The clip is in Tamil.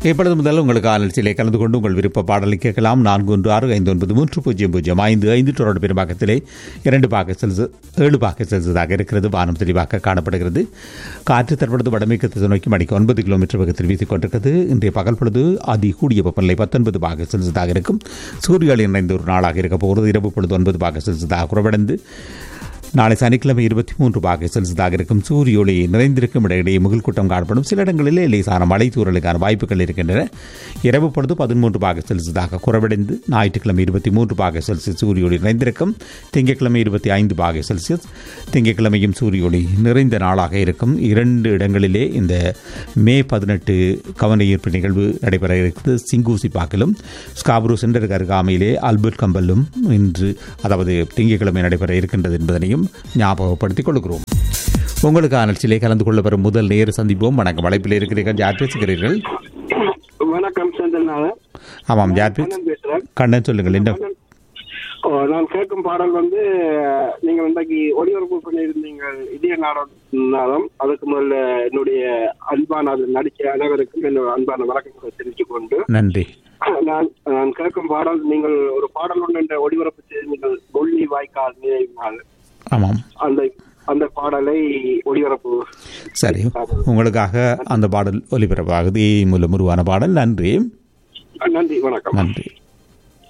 இப்பொழுது முதல் உங்களுக்கு ஆலோசனையிலே கலந்து கொண்டு உங்கள் விருப்ப பாடலை கேட்கலாம் நான்கு ஒன்று ஆறு ஐந்து ஒன்பது மூன்று பூஜ்ஜியம் பூஜ்ஜியம் ஐந்து ஐந்து தொடர்பு பெரும்பாக்கத்திலே இரண்டு பாக செல்சு ஏழு பாக செல்சியஸாக இருக்கிறது வானம் தெளிவாக காணப்படுகிறது காற்று தற்பொழுது வடமேற்கு திசை நோக்கி மணிக்கு ஒன்பது கிலோமீட்டர் வேகத்தில் வீசிக் கொண்டிருக்கிறது இன்றைய பகல் பொழுது அதி கூடிய வெப்பநிலை பத்தொன்பது பாக செல்சியஸாக இருக்கும் சூரிய நிறைந்த ஒரு நாளாக இருக்க போகிறது இரவு பொழுது ஒன்பது பாக செல்சியஸாக குறைவடைந்து நாளை சனிக்கிழமை இருபத்தி மூன்று பாக செல்சியஸாக இருக்கும் சூரிய ஒளி நிறைந்திருக்கும் இடையிடையே முகில் கூட்டம் காணப்படும் சில இடங்களில் லேசான மழை தூறலுக்கான வாய்ப்புகள் இருக்கின்றன இரவு பொழுது பதிமூன்று பாக செல்சியஸாக குறைவடைந்து ஞாயிற்றுக்கிழமை இருபத்தி மூன்று பாக செல்சியஸ் சூரிய ஒளி நிறைந்திருக்கும் திங்கட்கிழமை இருபத்தி ஐந்து பாக செல்சியஸ் திங்கட்கிழமையும் சூரிய ஒளி நிறைந்த நாளாக இருக்கும் இரண்டு இடங்களிலே இந்த மே பதினெட்டு கவன ஈர்ப்பு நிகழ்வு நடைபெற இருக்கிறது சிங்கூசி பாக்கிலும் ஸ்காப்ரூ சென்டருக்கு அருகாமையிலே அல்பர்ட் கம்பலும் இன்று அதாவது திங்கட்கிழமை நடைபெற இருக்கின்றது என்பதனையும் ஞாபகப்படுத்திக் கொள்கிறோம் உங்களுக்கான சிலை கலந்து கொள்ள வரும் முதல் நேர சந்திப்போம் வணக்கம் அழைப்பில் இருக்கிறீர்கள் யார் பேசுகிறீர்கள் வணக்கம் செந்தில்நாதன் ஆமாம் யார் பேச கண்ணன் பேசுறேன் கண்ணன் சொல்லுங்கள் என்ன ஓ, நான் கேட்கும் பாடல் வந்து நீங்கள் இன்றைக்கு ஒளிபரப்பு பண்ணியிருந்தீங்க இதய நாடம் அதுக்கு முதல்ல என்னுடைய அன்பான அதில் நடிச்ச அனைவருக்கும் என்னோட அன்பான வணக்கங்களை தெரிவித்துக் கொண்டு நன்றி நான் நான் கேட்கும் பாடல் நீங்கள் ஒரு பாடல் ஒன்று என்ற ஒளிபரப்பு செய்து நீங்கள் கொல்லி வாய்க்கால் நினைவினால் ஆமாம் அந்த அந்த பாடலை ஒளிபரப்பு சரி உங்களுக்காக அந்த பாடல் ஒலிபரப்பாகுது ஏ மூலம் உருவான பாடல் நன்றி நன்றி வணக்கம் நன்றி